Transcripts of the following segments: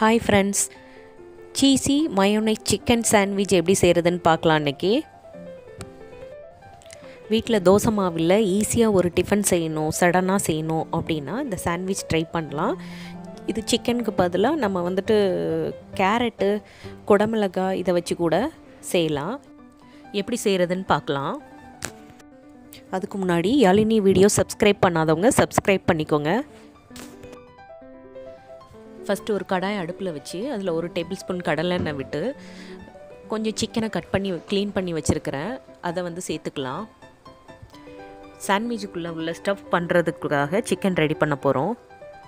hi friends cheesy mayonnaise chicken sandwich எப்படி செய்கிறதுன்னு பார்க்கலாம் இன்றைக்கி வீட்டில் தோசை மாவில் ஈஸியாக ஒரு டிஃபன் செய்யணும் சடனாக செய்யணும் அப்படின்னா இந்த சாண்ட்விச் ட்ரை பண்ணலாம் இது சிக்கனுக்கு பதிலாக நம்ம வந்துட்டு கேரட்டு குடமிளகாய் இதை வச்சு கூட செய்யலாம் எப்படி செய்கிறதுன்னு பார்க்கலாம் அதுக்கு முன்னாடி யாழினி வீடியோ சப்ஸ்கிரைப் பண்ணாதவங்க சப்ஸ்கிரைப் பண்ணிக்கோங்க ஃபஸ்ட்டு ஒரு கடாய் அடுப்பில் வச்சு அதில் ஒரு டேபிள் ஸ்பூன் கடலெண்ணெய் விட்டு கொஞ்சம் சிக்கனை கட் பண்ணி க்ளீன் பண்ணி வச்சுருக்கிறேன் அதை வந்து சேர்த்துக்கலாம் சாண்ட்விச்சுக்குள்ளே உள்ள ஸ்டஃப் பண்ணுறதுக்காக சிக்கன் ரெடி பண்ண போகிறோம்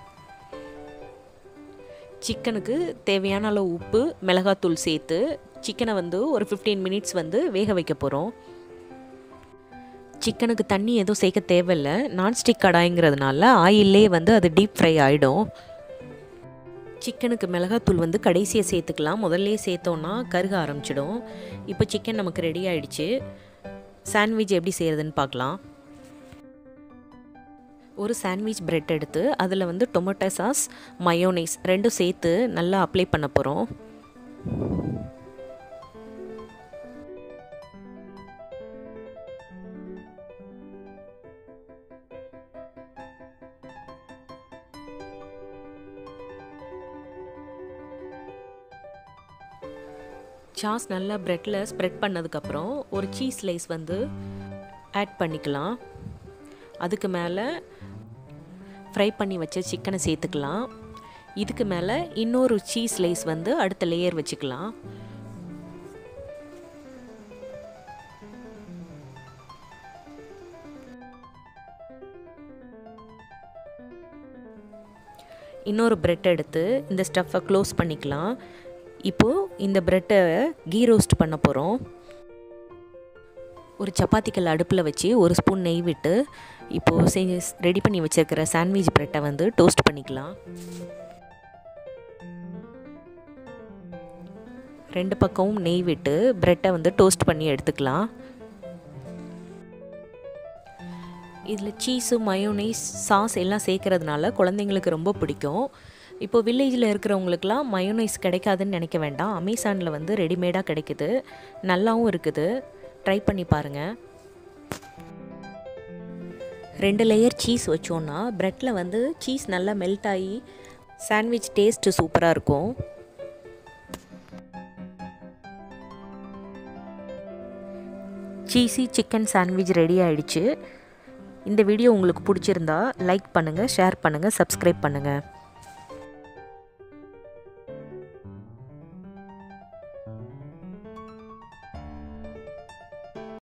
சிக்கனுக்கு தேவையான அளவு உப்பு மிளகாத்தூள் சேர்த்து சிக்கனை வந்து ஒரு ஃபிஃப்டீன் மினிட்ஸ் வந்து வேக வைக்க போகிறோம் சிக்கனுக்கு தண்ணி எதுவும் சேர்க்க தேவையில்லை நான்ஸ்டிக் கடாய்ங்கிறதுனால ஆயிலே வந்து அது டீப் ஃப்ரை ஆகிடும் சிக்கனுக்கு மிளகாத்தூள் வந்து கடைசியாக சேர்த்துக்கலாம் முதல்ல சேர்த்தோன்னா கருக ஆரம்பிச்சிடும் இப்போ சிக்கன் நமக்கு ரெடி ஆகிடுச்சு சாண்ட்விச் எப்படி செய்கிறதுன்னு பார்க்கலாம் ஒரு சாண்ட்விச் பிரெட் எடுத்து அதில் வந்து டொமேட்டோ சாஸ் மயோனைஸ் ரெண்டும் சேர்த்து நல்லா அப்ளை பண்ண போகிறோம் சாஸ் நல்லா ப்ரெட்டில் ஸ்ப்ரெட் பண்ணதுக்கப்புறம் ஒரு சீஸ் ஸ்லைஸ் வந்து ஆட் பண்ணிக்கலாம் அதுக்கு மேலே ஃப்ரை பண்ணி வச்ச சிக்கனை சேர்த்துக்கலாம் இதுக்கு மேலே இன்னொரு சீஸ் ஸ்லைஸ் வந்து அடுத்த லேயர் வச்சுக்கலாம் இன்னொரு ப்ரெட் எடுத்து இந்த ஸ்டஃப்பை க்ளோஸ் பண்ணிக்கலாம் இப்போது இந்த ப்ரெட்டை கீ ரோஸ்ட் பண்ண போகிறோம் ஒரு சப்பாத்திக்கல் அடுப்பில் வச்சு ஒரு ஸ்பூன் நெய் விட்டு இப்போது செஞ்சு ரெடி பண்ணி வச்சுருக்கிற சாண்ட்விச் ப்ரெட்டை வந்து டோஸ்ட் பண்ணிக்கலாம் ரெண்டு பக்கமும் நெய் விட்டு ப்ரெட்டை வந்து டோஸ்ட் பண்ணி எடுத்துக்கலாம் இதில் சீஸு மயோனைஸ் சாஸ் எல்லாம் சேர்க்கறதுனால குழந்தைங்களுக்கு ரொம்ப பிடிக்கும் இப்போ வில்லேஜில் இருக்கிறவங்களுக்குலாம் மயோனைஸ் கிடைக்காதுன்னு நினைக்க வேண்டாம் அமேசானில் வந்து ரெடிமேடாக கிடைக்குது நல்லாவும் இருக்குது ட்ரை பண்ணி பாருங்கள் ரெண்டு லேயர் சீஸ் வச்சோன்னா ப்ரெட்டில் வந்து சீஸ் நல்லா மெல்ட் ஆகி சாண்ட்விச் டேஸ்ட்டு சூப்பராக இருக்கும் சீஸி சிக்கன் சாண்ட்விச் ரெடி ஆயிடுச்சு இந்த வீடியோ உங்களுக்கு பிடிச்சிருந்தா லைக் பண்ணுங்கள் ஷேர் பண்ணுங்கள் சப்ஸ்கிரைப் பண்ணுங்கள்